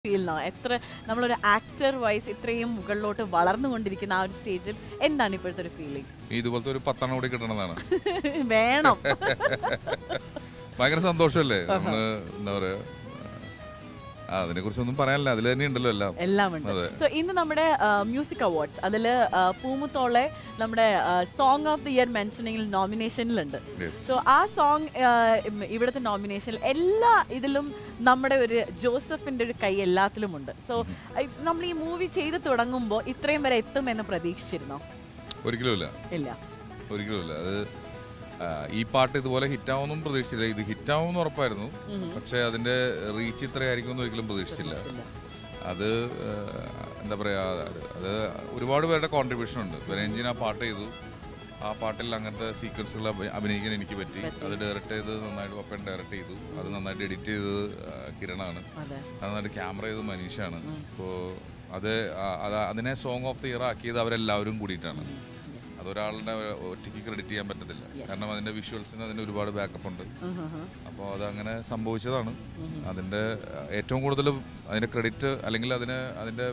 Feel no എത്ര നമ്മളൊരു actor vice ഇത്രയും മുകളിലോട്ട് വളർന്നുകൊണ്ടിരിക്കുന്ന ആ ഒരു സ്റ്റേജിൽ എന്താണ് ഇപ്പോഴത്തെ ഒരു ഫീലിംഗ് ഇതുപോലത്തെ ഒരു പത്തെണ്ണം കൂടി കിട്ടണതാണ് വേണം ഭയങ്കര സന്തോഷമല്ലേ നമ്മള് എന്താ പറയാ ആ അതിനെ കുറിച്ചൊന്നും പറയാനില്ല അതിൽ തന്നെ ഉണ്ടല്ലോ എല്ലാം എല്ലാം ഉണ്ട് അതെ. സോ ഇന്ന് നമ്മുടെ മ്യൂസിക് അവാർഡ്സ് അതിൽ പൂമുത്തോളെ നമ്മുടെ സോങ് ഓഫ് ദി ഇയർ മെൻഷനിങ്ങിൽ നോമിനേഷനിലുണ്ട് Yes. സോ ആ സോങ് ഇവിടുത്തെ നോമിനേഷനിൽ എല്ലാ ഇതിലും നമ്മുടെ ഒരു ജോസഫിന്റെ ഒരു കൈ എല്ലാത്തിലും ഉണ്ട് സോ നമ്മൾ ഈ മൂവി ചെയ്ത് തുടങ്ങുമ്പോൾ ഇത്രയും വരെ എത്തുമെന്ന് പ്രതീക്ഷിച്ചിരുന്നോ ഒരിക്കലും ഇല്ല ഇല്ല ഒരിക്കലും ഇല്ല അത് ആ, ഈ പാട്ട് ഇതുപോലെ ഹിറ്റാവുമെന്നും പ്രതീക്ഷിച്ചില്ല ഇത് ഹിറ്റാവുമെന്ന് ഉറപ്പായിരുന്നു പക്ഷെ അതിന്റെ റീച്ച് ഇത്രയായിരിക്കും എന്ന് ഒരിക്കലും പ്രതീക്ഷിച്ചില്ല അത് ആ, എന്താ പറയാ അത് അത് ഒരുപാട് പേരുടെ കോൺട്രിബ്യൂഷൻ ഉണ്ട് രഞ്ജിൻ ആ പാട്ട് ചെയ്തു ആ പാട്ടിൽ അങ്ങനത്തെ സീക്വൻസുകൾ അഭിനയിക്കാൻ എനിക്ക് പറ്റി അത് ഡയറക്റ്റ് ചെയ്ത് നന്നായിട്ട് പപ്പൻ ഡയറക്റ്റ് ചെയ്തു അത് നന്നായിട്ട് എഡിറ്റ് ചെയ്തത് ആ, കിരണാണ് അതെ അത് നന്നായിട്ട് ക്യാമറ ചെയ്തത് മനീഷാണ് അപ്പോൾ അത് ആ- അത് അതിനെ സോങ് ഓഫ് ദി ഇയർ ആക്കിയത് അവരെല്ലാവരും കൂടിയിട്ടാണ് അതൊരാളുടെ ഒറ്റയ്ക്ക് ക്രെഡിറ്റ് ചെയ്യാൻ പറ്റത്തില്ല കാരണം അതിന്റെ വിഷ്വൽസിന് അതിന് ഒരുപാട് ബാക്കപ്പ് ഉണ്ട് അപ്പോൾ അത് അങ്ങനെ സംഭവിച്ചതാണ് അതിന്റെ അഹ്, ഏറ്റവും കൂടുതൽ അതിന്റെ ക്രെഡിറ്റ് അല്ലെങ്കിൽ അതിന് അതിന്റെ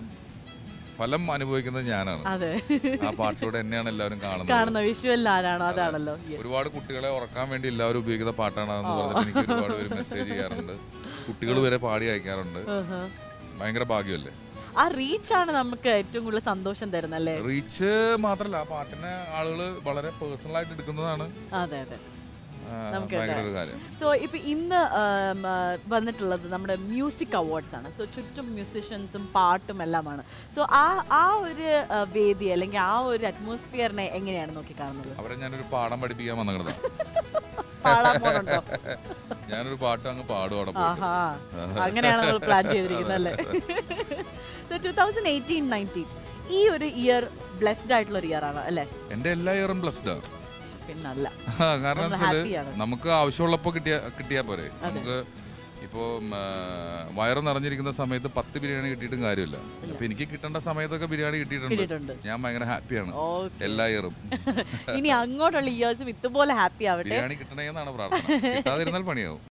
ഫലം അനുഭവിക്കുന്നത് ഞാനാണ് അതെ ആ പാട്ടിലൂടെ എന്നെയാണ് എല്ലാവരും കാണുന്നത് കാണുന്ന വിഷ്വൽ ആരാണോ അതാണല്ലോ Yes. ഒരുപാട് കുട്ടികളെ ഉറക്കാൻ വേണ്ടി എല്ലാവരും ഉപയോഗിക്കുന്ന പാട്ടാണ് എന്ന് പറഞ്ഞിട്ട് എനിക്ക് ഒരുപാട് പേര് മെസ്സേജ് ചെയ്യാറുണ്ട് കുട്ടികൾ വരെ പാടി അയക്കാറുണ്ട് ഉഹ്. ഭയങ്കര ഭാഗ്യമല്ലേ ആ റീച്ച് ആണ് നമുക്ക് ഏറ്റവും കൂടുതൽ സന്തോഷം തരുന്നല്ലേ റീച്ച് മാത്രല്ല ആ പാട്ടിനെ ആളുകൾ വളരെ പേഴ്സണൽ ആയിട്ട് എടുക്കുന്നതാണ് അതെ അതെ ആ, നമുക്ക് ഭയങ്കര ഒരു കാര്യം സോ ഇപ്പൊ ഇന്ന് ആം, ആ, വന്നിട്ടുള്ളത് നമ്മുടെ മ്യൂസിക് അവാർഡ്സ് ആണ് സോ ചുറ്റും മ്യൂസിഷ്യൻസും പാട്ടും എല്ലാമാണ് സോ ആ ആ ഒരു ആ, വേദി അല്ലെങ്കിൽ ആ ഒരു അറ്റ്മോസ്ഫിയറിനെ എങ്ങനെയാണ് നോക്കി കാണുന്നത് അവരെ ഞാനൊരു പാഠം പഠിപ്പിക്കാൻ വന്നതാണ് പാടാൻ പോണുണ്ടോ ഞാനൊരു പാട്ട് അങ്ങ് പാടുവാണ് പോയിട്ട് ആഹാ അങ്ങനെയാണ് നമ്മൾ പ്ലാൻ ചെയ്തിരിക്കുന്നത് അല്ലേ so two thousand eighteen nineteen ഈ ഒരു ഇയർ ബ്ലെസ്ഡ് ആയിട്ടുള്ള ഒരു ഇയർ ആണ് അല്ലേ എന്റെ എല്ലാ ഇയറും ബ്ലസ്ഡ് ആണ് പിന്നല്ല കാരണം നമ്മൾ വെച്ചാല് ഹാപ്പിയാണ് നമുക്ക് ആവശ്യമുള്ളപ്പോ കിട്ടിയ കിട്ടിയാ പോരെ നമുക്ക് ഇപ്പോ വയറ് നിറഞ്ഞിരിക്കുന്ന സമയത്ത് പത്ത് ബിരിയാണി കിട്ടിയിട്ടും കാര്യമില്ല അപ്പൊ എനിക്ക് കിട്ടേണ്ട സമയത്തൊക്കെ ബിരിയാണി കിട്ടിയിട്ടുണ്ട് കിട്ടിയിട്ടുണ്ട് ഞാൻ ഭയങ്കര ഹാപ്പിയാണ് ഓക്കെ എല്ലാ ഇയറും ഇനി അങ്ങോട്ടുള്ള ഇയേഴ്സും ഇതുപോലെ ഹാപ്പി ആവട്ടെ ബിരിയാണി കിട്ടണേന്നാണ് പ്രാർത്ഥന കിട്ടാതിരുന്നാൽ പണിയാവും